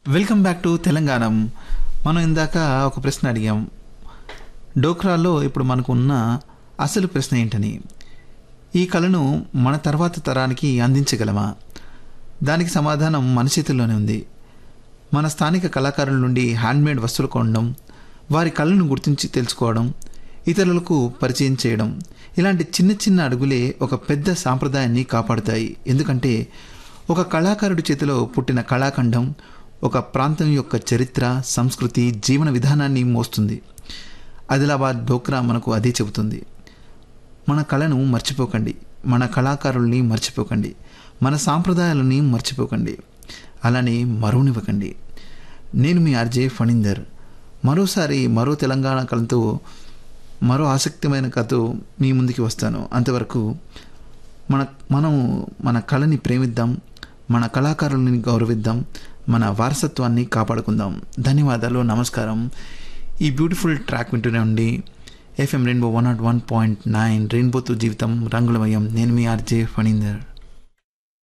welcome back to Telangana మనం ఇందాక ఒక ప్రశ్న అడిగాం డోక్రాలో ఇప్పుడు మనకు ఉన్న అసలు ప్రశ్న ఏంటని ఈ కళను మన తర్వాత తరానికి అందించగలమా దానికి సమాధానం మన చేతుల్లోనే ఉంది మన స్థానిక కళాకారుల నుండి హ్యాండ్మేడ్ వస్తువులు కొనడం వారి కళను గుర్తించి తెలుసుకోవడం ఇతరులకు పరిచయం చేయడం ఇలాంటి చిన్న చిన్న అడుగులే ఒక పెద్ద సాంప్రదాయాన్ని కాపాడుతాయి ఎందుకంటే ఒక కళాకారుడి చేతిలో పుట్టిన కళాఖండం ఒక ప్రాంతం యొక్క చరిత్ర సంస్కృతి జీవన విధానాన్ని మోస్తుంది ఆదిలాబాద్ డోక్రా మనకు అదే చెబుతుంది మన కళను మర్చిపోకండి మన కళాకారుల్ని మర్చిపోకండి మన సాంప్రదాయాలని మర్చిపోకండి అలానే మరువనివ్వకండి నేను మీ ఆర్జే ఫణీందర్ మరోసారి మరో తెలంగాణ కళతో మరో ఆసక్తిమైన కథతో మీ ముందుకి వస్తాను అంతవరకు మన మనం మన కళని ప్రేమిద్దాం మన కళాకారులని గౌరవిద్దాం మన వారసత్వాన్ని కాపాడుకుందాం ధన్యవాదాలు నమస్కారం ఈ బ్యూటిఫుల్ ట్రాక్ వింటూనే ఉండి FM rainbow one naught one point nine రెయిన్బోతో జీవితం రంగులమయం నేను మీ ఆర్జే ఫణీందర్